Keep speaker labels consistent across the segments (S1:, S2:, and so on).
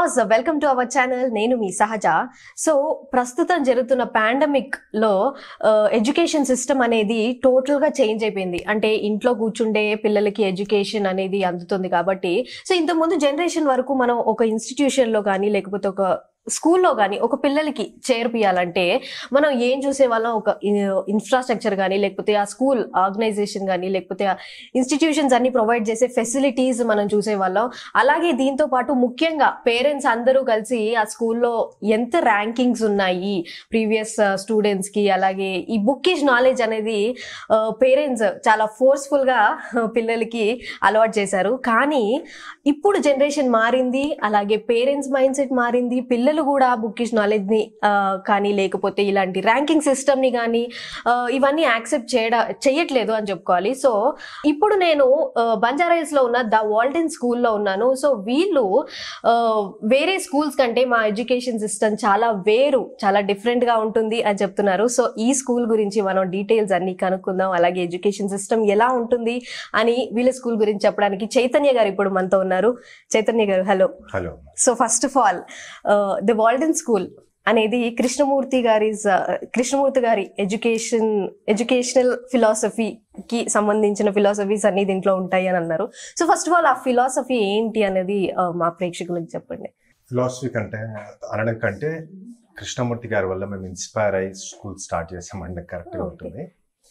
S1: Viewers welcome to our channel నేను మీ Sahaja so ప్రస్తుతం జరుగుతున్న పాండమిక్ లో ఎడ్యుకేషన్ సిస్టమ్ అనేది టోటల్ గా చేంజ్ అయిపోయింది అంటే ఇంట్లో కూర్చుండే పిల్లలకి ఎడ్యుకేషన్ అనేది అందుతుంది కాబట్టి సో ఇంతకుముందు జనరేషన్ వరకు మనం ఒక ఇన్స్టిట్యూషన్ లో కానీ లేకపోతే ఒక స్కూల్లో కానీ ఒక పిల్లలకి చేర్పియాలంటే మనం ఏం చూసేవాళ్ళం ఒక ఇన్ఫ్రాస్ట్రక్చర్ కానీ లేకపోతే ఆ స్కూల్ ఆర్గనైజేషన్ కానీ లేకపోతే ఆ ఇన్స్టిట్యూషన్స్ అన్ని ప్రొవైడ్ చేసే ఫెసిలిటీస్ మనం చూసేవాళ్ళం అలాగే దీంతో పాటు ముఖ్యంగా పేరెంట్స్ అందరూ కలిసి ఆ స్కూల్లో ఎంత ర్యాంకింగ్స్ ఉన్నాయి ప్రీవియస్ స్టూడెంట్స్ కి అలాగే ఈ బుక్కిష్ నాలెడ్జ్ అనేది పేరెంట్స్ చాలా ఫోర్స్ఫుల్ గా పిల్లలకి అలవాటు చేశారు కానీ ఇప్పుడు జనరేషన్ మారింది అలాగే పేరెంట్స్ మైండ్ సెట్ మారింది పిల్లలు కూడా బుక్కిష్ నాలెడ్జ్ ని ఆ, కానీ లేకపోతే ఇలాంటి ర్యాంకింగ్ సిస్టమ్ ని కానీ ఆ, ఇవన్నీ యాక్సెప్ట్ చేయడ చేయట్లేదు అని చెప్పుకోవాలి సో ఇప్పుడు నేను బంజారాయిల్స్ లో ఉన్న ద వాల్టన్ స్కూల్లో ఉన్నాను సో వీళ్ళు ఆ, వేరే స్కూల్స్ కంటే మా ఎడ్యుకేషన్ సిస్టమ్ చాలా వేరు చాలా డిఫరెంట్ గా ఉంటుంది అని చెప్తున్నారు సో ఈ స్కూల్ గురించి మనం డీటెయిల్స్ అన్ని కనుక్కుందాం అలాగే ఎడ్యుకేషన్ సిస్టమ్ ఎలా ఉంటుంది అని వీళ్ళ స్కూల్ గురించి చెప్పడానికి చైతన్య గారు ఇప్పుడు మనతో ఉన్నారు Chaitanya garu hello
S2: hello
S1: so first of all the Walden school అనేది కృష్ణమూర్తి గారి కృష్ణమూర్తి గారి ఎడ్యుకేషన్ ఎడ్యుకేషనల్ ఫిలాసఫీకి సంబంధించిన ఫిలాసఫీస్ అన్ని దీంట్లో ఉంటాయి అని అన్నారు సో ఫస్ట్ ఆఫ్ ఆల్ ఆ ఫిలాసఫీ ఏంటి అనేది uh, మా ప్రేక్షకులకు చెప్పండి
S2: ఫిలాసఫీ కంటే అనడం కంటే కృష్ణమూర్తి గారి వల్ల మేము ఇన్స్పైర్ అయ్యి స్కూల్ స్టార్ట్ చేసామంటే కరెక్ట్గా ఉంటుంది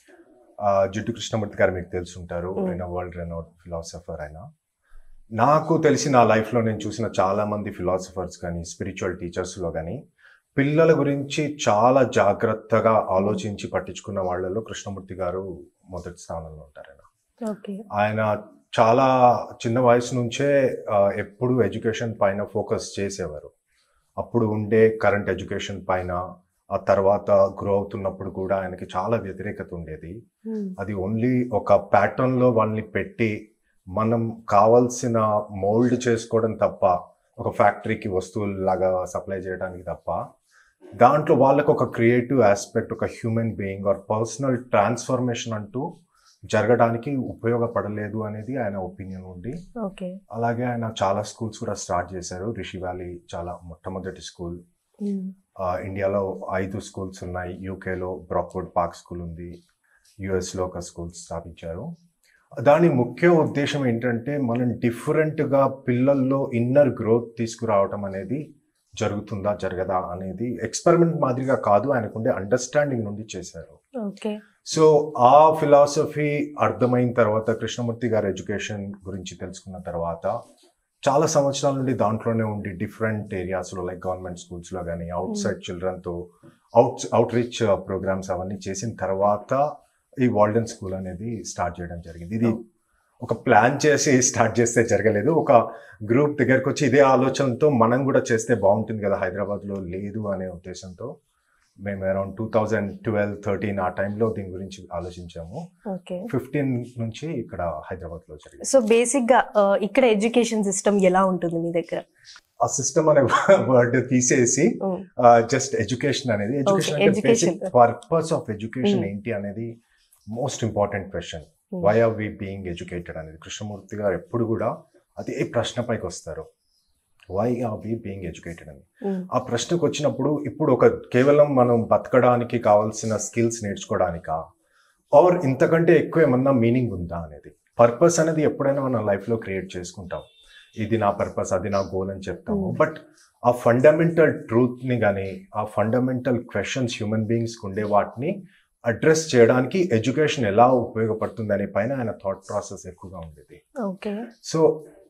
S2: ఆ, జిడ్డు కృష్ణమూర్తి గారు మీకు తెలిసి ఉంటారు
S1: Mm.
S2: ఆయన వరల్డ్ రెనౌడ్ ఫిలాసఫర్ ఆయన నాకు తెలిసి నా లైఫ్లో నేను చూసిన చాలా మంది ఫిలాసఫర్స్ కానీ స్పిరిచువల్ టీచర్స్లో కానీ పిల్లల గురించి చాలా జాగ్రత్తగా ఆలోచించి పట్టించుకున్న వాళ్ళలో కృష్ణమూర్తి గారు మొదటి స్థానంలో ఉంటారు ఆయన
S1: ఓకే
S2: ఆయన చాలా చిన్న వయసు నుంచే ఆ, ఎప్పుడు ఎడ్యుకేషన్ పైన ఫోకస్ చేసేవారు అప్పుడు ఉండే కరెంట్ ఎడ్యుకేషన్ పైన ఆ తర్వాత గ్రో అవుతున్నప్పుడు కూడా ఆయనకి చాలా వ్యతిరేకత ఉండేది అది ఓన్లీ ఒక pattern లో వాళ్ళని పెట్టి మనం కావాల్సిన మోల్డ్ చేసుకోవడం తప్ప ఒక ఫ్యాక్టరీకి వస్తువులు లాగా సప్లై చేయడానికి తప్ప దాంట్లో వాళ్ళకు ఒక క్రియేటివ్ ఆస్పెక్ట్ ఒక human being or personal transformation అంటూ జరగడానికి ఉపయోగపడలేదు అనేది ఆయన ఒపీనియన్ ఉంది
S1: ఓకే
S2: అలాగే ఆయన చాలా స్కూల్స్ కూడా స్టార్ట్ చేశారు రిషి వ్యాలీ చాలా మొట్టమొదటి స్కూల్ ఇండియాలో ఐదు స్కూల్స్ ఉన్నాయి యూకేలో బ్రాక్వుడ్ పార్క్ స్కూల్ ఉంది యుఎస్లో ఒక స్కూల్ స్థాపించారు దాని ముఖ్య ఉద్దేశం ఏంటంటే మనం డిఫరెంట్గా పిల్లల్లో ఇన్నర్ గ్రోత్ తీసుకురావటం అనేది జరుగుతుందా జరగదా అనేది ఎక్స్పెరిమెంట్ మాదిరిగా కాదు ఆయనకుండే అండర్స్టాండింగ్ నుండి చేశారు
S1: ఓకే
S2: సో ఆ ఫిలాసఫీ అర్థమైన తర్వాత కృష్ణమూర్తి గారి ఎడ్యుకేషన్ గురించి తెలుసుకున్న తర్వాత చాలా సంవత్సరాల నుండి దాంట్లోనే ఉండి డిఫరెంట్ ఏరియాస్లో లైక్ గవర్నమెంట్ స్కూల్స్లో కానీ అవుట్ సైడ్ చిల్డ్రన్తో అవుట్ అవుట్ రీచ్ ప్రోగ్రామ్స్ అవన్నీ చేసిన తర్వాత ఈ వాల్డెన్ స్కూల్ అనేది స్టార్ట్ చేయడం జరిగింది ఇది ఒక ప్లాన్ చేసి స్టార్ట్ చేస్తే జరగలేదు ఒక గ్రూప్ దగ్గరకు వచ్చి ఇదే ఆలోచనతో మనం కూడా చేస్తే బాగుంటుంది కదా హైదరాబాద్లో లేదు అనే ఉద్దేశంతో మేము around two thousand twelve thirteen ఆ టైంలో దీని గురించి ఆలోచించాము
S1: ఓకే
S2: ఫిఫ్టీన్ నుంచి ఇక్కడ హైదరాబాద్లో జరిగింది
S1: సో బేసిక్ గా uh, ఇక్కడ ఎడ్యుకేషన్ సిస్టమ్ ఎలా ఉంటుంది మీ దగ్గర
S2: ఆ సిస్టమ్ అనే వర్డ్ తీసేసి
S1: Mm.
S2: జస్ట్ ఎడ్యుకేషన్ అనేది ఎడ్యుకేషన్
S1: Okay,
S2: అంటే
S1: education.
S2: Basic purpose of education
S1: Mm.
S2: ఏంటి అనేది most important question
S1: Mm.
S2: Why are we being educated అనేది కృష్ణమూర్తి గారు ఎప్పుడు కూడా అదే ప్రశ్నపైకి వస్తారు why are we being educated అని
S1: Mm.
S2: ఆ ప్రశ్నకు వచ్చినప్పుడు ఇప్పుడు ఒక కేవలం మనం బతకడానికి కావాల్సిన స్కిల్స్ నేర్చుకోవడానికా ఆర్ ఇంతకంటే ఎక్కువ ఏమన్నా మీనింగ్ ఉందా అనేది పర్పస్ అనేది ఎప్పుడైనా మన లైఫ్లో క్రియేట్ చేసుకుంటాం ఇది నా పర్పస్ అది నా గోల్ అని చెప్తాము
S1: Mm.
S2: బట్ ఆ ఫండమెంటల్ ట్రూత్ని కానీ ఆ ఫండమెంటల్ క్వశ్చన్స్ హ్యూమన్ బీయింగ్స్కి ఉండే వాటిని అడ్రస్ చేయడానికి ఎడ్యుకేషన్ ఎలా ఉపయోగపడుతుంది అనే పైన ఆయన థాట్ ప్రాసెస్ ఎక్కువగా ఉండేది
S1: ఓకే
S2: సో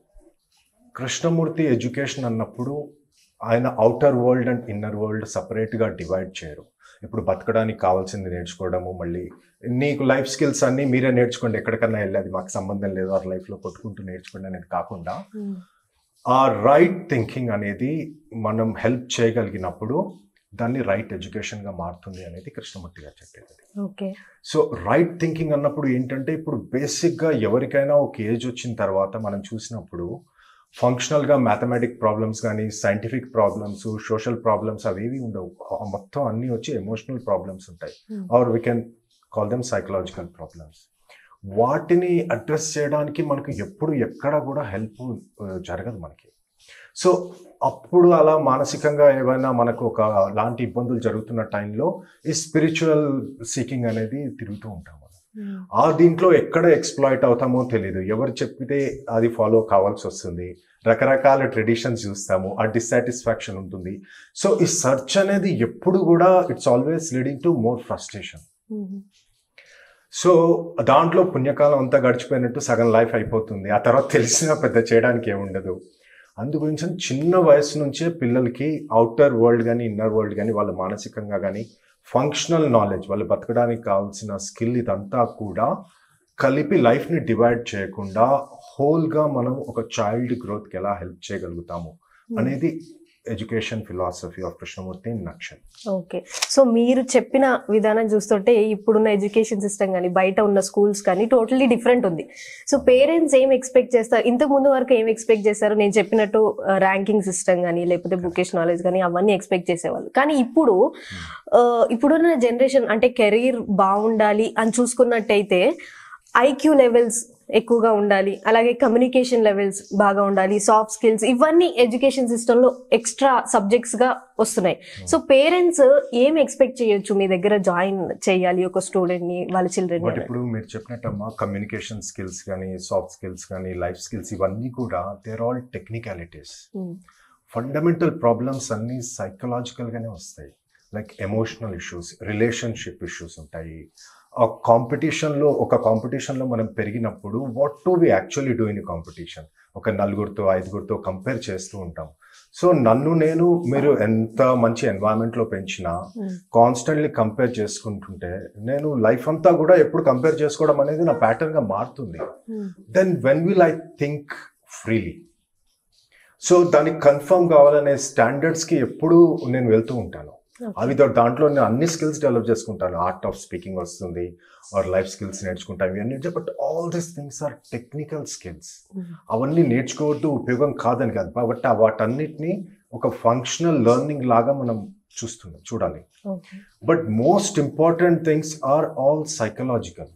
S2: కృష్ణమూర్తి ఎడ్యుకేషన్ అన్నప్పుడు ఆయన outer world and inner world సపరేట్గా డివైడ్ చేయరు ఇప్పుడు బతకడానికి కావాల్సింది నేర్చుకోవడము మళ్ళీ నీకు లైఫ్ స్కిల్స్ అన్నీ మీరే నేర్చుకోండి ఎక్కడికన్నా వెళ్ళేది మాకు సంబంధం లేదు ఆ లైఫ్లో కొట్టుకుంటూ నేర్చుకోండి అనేది కాకుండా ఆ రైట్ థింకింగ్ అనేది మనం హెల్ప్ చేయగలిగినప్పుడు దాన్ని రైట్ ఎడ్యుకేషన్గా మారుతుంది అనేది కృష్ణమూర్తి గారు చెప్పేది
S1: ఓకే
S2: సో రైట్ థింకింగ్ అన్నప్పుడు ఏంటంటే ఇప్పుడు బేసిక్గా ఎవరికైనా ఒక ఏజ్ వచ్చిన తర్వాత మనం చూసినప్పుడు ఫంక్షనల్గా మ్యాథమెటిక్ ప్రాబ్లమ్స్ కానీ సైంటిఫిక్ ప్రాబ్లమ్స్ సోషల్ ప్రాబ్లమ్స్ అవేవి ఉండవు ఆ మొత్తం అన్నీ వచ్చి ఎమోషనల్ ప్రాబ్లమ్స్ ఉంటాయి
S1: Hmm.
S2: Or we can call them psychological problems వాటిని అడ్రస్ చేయడానికి మనకు ఎప్పుడు ఎక్కడ కూడా హెల్ప్ జరగదు మనకి సో అప్పుడు అలా మానసికంగా ఏమైనా మనకు ఒక లాంటి ఇబ్బందులు జరుగుతున్న టైంలో ఈ స్పిరిచువల్ సీకింగ్ అనేది తిరుగుతూ ఉంటాం మనం. ఆ దీంట్లో ఎక్కడ ఎక్స్ప్లాయిట్ అవుతామో తెలియదు ఎవరు చెప్పితే అది ఫాలో కావాల్సి వస్తుంది రకరకాల ట్రెడిషన్స్ చూస్తాము ఆ డిస్సాటిస్ఫాక్షన్ ఉంటుంది సో ఈ సర్చ్ అనేది ఎప్పుడు కూడా it's always leading to more frustration so దాంట్లో పుణ్యకాలం అంతా గడిచిపోయినట్టు సగం లైఫ్ అయిపోతుంది ఆ తర్వాత తెలిసినా పెద్ద చేయడానికి ఏముండదు అందు గురించి చిన్న వయసు నుంచే పిల్లలకి అవుటర్ వరల్డ్ కానీ ఇన్నర్ వరల్డ్ కానీ వాళ్ళ మానసికంగా కానీ ఫంక్షనల్ నాలెడ్జ్ వాళ్ళు బతకడానికి కావాల్సిన స్కిల్ ఇదంతా కూడా కలిపి లైఫ్ని డివైడ్ చేయకుండా హోల్గా మనం ఒక చైల్డ్ గ్రోత్కి ఎలా హెల్ప్ చేయగలుగుతాము అనేది education philosophy of Krishnamurti in nutshell
S1: okay so మీరు చెప్పిన విధానం చూస్తుంటే ఇప్పుడున్న ఎడ్యుకేషన్ సిస్టమ్ కానీ బయట ఉన్న స్కూల్స్ కానీ టోటలీ డిఫరెంట్ ఉంది సో పేరెంట్స్ ఏం ఎక్స్పెక్ట్ చేస్తారు ఇంతకు ముందు వరకు ఏం ఎక్స్పెక్ట్ చేస్తారు నేను చెప్పినట్టు ర్యాంకింగ్ సిస్టమ్ కానీ లేకపోతే బుకేష్ నాలెడ్జ్ కానీ అవన్నీ ఎక్స్పెక్ట్ చేసేవాళ్ళు కానీ ఇప్పుడు ఆ, ఇప్పుడున్న జనరేషన్ అంటే కెరీర్ బాగుండాలి అని చూసుకున్నట్టయితే ఐక్యూ లెవెల్స్ ఎక్కువగా ఉండాలి అలాగే కమ్యూనికేషన్ లెవెల్స్ బాగా ఉండాలి సాఫ్ట్ స్కిల్స్ ఇవన్నీ ఎడ్యుకేషన్ సిస్టంలో ఎక్స్ట్రా సబ్జెక్ట్స్ గా వస్తున్నాయి సో పేరెంట్స్ ఏం ఎక్స్పెక్ట్ చేయొచ్చు మీ దగ్గర జాయిన్ చేయాలి ఒక స్టూడెంట్ ని వాళ్ళ చిల్డ్రన్
S2: బట్ ఇప్పుడు మీరు చెప్పినట్టమ్మా కమ్యూనికేషన్ స్కిల్స్ కానీ సాఫ్ట్ స్కిల్స్ కానీ లైఫ్ స్కిల్స్ ఇవన్నీ కూడా they're all technicalities fundamental problems అన్నీ సైకలాజికల్గానే వస్తాయి like emotional issues relationship issues ఉంటాయి ఆ కాంపిటీషన్లో ఒక కాంపిటీషన్లో మనం పెరిగినప్పుడు what do we actually do in competition ఒక నలుగురితో ఐదుగురితో కంపేర్ చేస్తూ ఉంటాం సో నన్ను నేను మీరు ఎంత మంచి ఎన్వైరన్మెంట్లో పెంచినా కాన్స్టెంట్లీ కంపేర్ చేసుకుంటుంటే నేను లైఫ్ అంతా కూడా ఎప్పుడు కంపేర్ చేసుకోవడం అనేది నా ప్యాటర్న్గా మారుతుంది then when will I think freely so దానికి కన్ఫర్మ్ కావాలనే స్టాండర్డ్స్కి ఎప్పుడు నేను వెళ్తూ ఉంటాను అవి దా- దాంట్లో నేను అన్ని స్కిల్స్ డెవలప్ చేసుకుంటాను ఆర్ట్ ఆఫ్ స్పీకింగ్ వస్తుంది ఆర్ లైఫ్ స్కిల్స్ నేర్చుకుంటాను ఇవన్నీ but all these things are technical skills అవన్నీ నేర్చుకోవద్దు ఉపయోగం కాదని కాదు బట్ ఆ వాటన్నిటిని ఒక ఫంక్షనల్ లెర్నింగ్ లాగా మనం చూస్తున్నాం చూడాలి but most important things are all psychological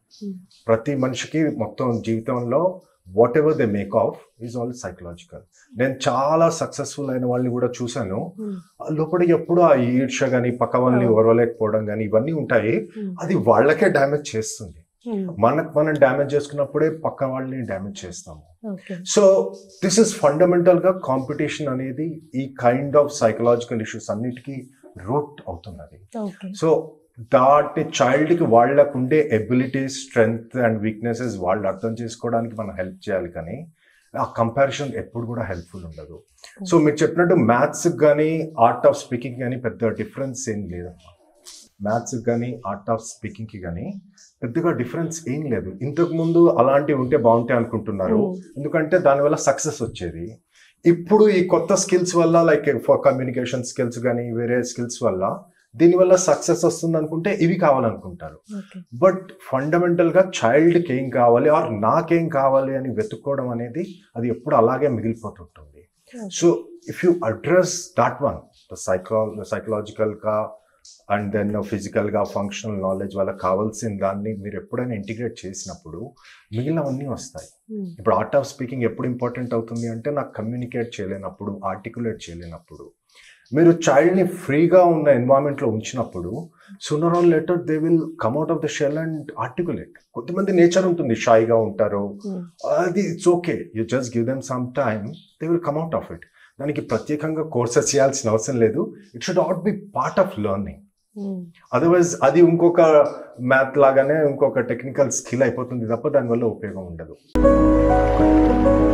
S2: ప్రతి మనిషికి మొత్తం జీవితంలో whatever they make of is all psychological నేను చాలా సక్సెస్ఫుల్ అయిన వాళ్ళని కూడా చూశాను ఆ లోపల ఎప్పుడు ఆ ఈర్ష కానీ పక్క వాళ్ళని
S1: అవును.
S2: ఓర్వలేకపోవడం కానీ ఇవన్నీ ఉంటాయి అది వాళ్ళకే డ్యామేజ్ చేస్తుంది మనకు మనం డ్యామేజ్ చేసుకున్నప్పుడే పక్క వాళ్ళని డ్యామేజ్ చేస్తాము
S1: okay
S2: so this is fundamental గా కాంపిటీషన్ అనేది ఈ కైండ్ ఆఫ్ సైకలాజికల్ ఇష్యూస్ అన్నిటికీ రూట్ అవుతున్నది
S1: ఓకే
S2: సో దాటి చైల్డ్కి వాళ్ళకు ఉండే ఎబిలిటీస్ స్ట్రెంగ్త్ అండ్ వీక్నెసెస్ వాళ్ళు అర్థం చేసుకోవడానికి మనం హెల్ప్ చేయాలి కానీ ఆ కంపారిజన్ ఎప్పుడు కూడా హెల్ప్ఫుల్ ఉండదు సో మీరు చెప్పినట్టు మ్యాథ్స్ కానీ ఆర్ట్ ఆఫ్ స్పీకింగ్ కానీ పెద్ద డిఫరెన్స్ ఏం లేదమ్మా మ్యాథ్స్ కానీ ఆర్ట్ ఆఫ్ స్పీకింగ్కి కానీ పెద్దగా డిఫరెన్స్ ఏం లేదు ఇంతకు ముందు అలాంటివి ఉంటే బాగుంటాయి అనుకుంటున్నారు ఎందుకంటే దానివల్ల సక్సెస్ వచ్చేది ఇప్పుడు ఈ కొత్త స్కిల్స్ వల్ల లైక్ కమ్యూనికేషన్ స్కిల్స్ కానీ వేరే స్కిల్స్ వల్ల దీనివల్ల సక్సెస్ వస్తుంది అనుకుంటే ఇవి కావాలనుకుంటారు
S1: ఓకే
S2: బట్ ఫండమెంటల్ గా చైల్డ్కి ఏం కావాలి ఆర్ నాకేం కావాలి అని వెతుక్కోవడం అనేది అది ఎప్పుడు అలాగే మిగిలిపోతుంటుంది so if you address that one the psycho సైకలాజికల్గా అండ్ దెన్ ఫిజికల్గా ఫంక్షనల్ నాలెడ్జ్ వాళ్ళకి కావాల్సిన దాన్ని మీరు ఎప్పుడైనా ఇంటిగ్రేట్ చేసినప్పుడు మిగిలినవన్నీ వస్తాయి ఇప్పుడు ఆర్ట్ ఆఫ్ స్పీకింగ్ ఎప్పుడు ఇంపార్టెంట్ అవుతుంది అంటే నాకు కమ్యూనికేట్ చేయలేనప్పుడు ఆర్టికులేట్ చేయలేనప్పుడు మీరు చైల్డ్ని ఫ్రీగా ఉన్న ఎన్వైరన్మెంట్లో ఉంచినప్పుడు sooner or later they will come out of the shell and articulate కొంతమంది నేచర్ ఉంటుంది షైగా ఉంటారు అది it's okay you just give them some time they will come out of it దానికి ప్రత్యేకంగా కోర్సెస్ చేయాల్సిన అవసరం లేదు it should not be part of learning otherwise అది ఇంకొక మ్యాథ్ లాగానే ఇంకొక టెక్నికల్ స్కిల్ అయిపోతుంది తప్ప దానివల్ల ఉపయోగం ఉండదు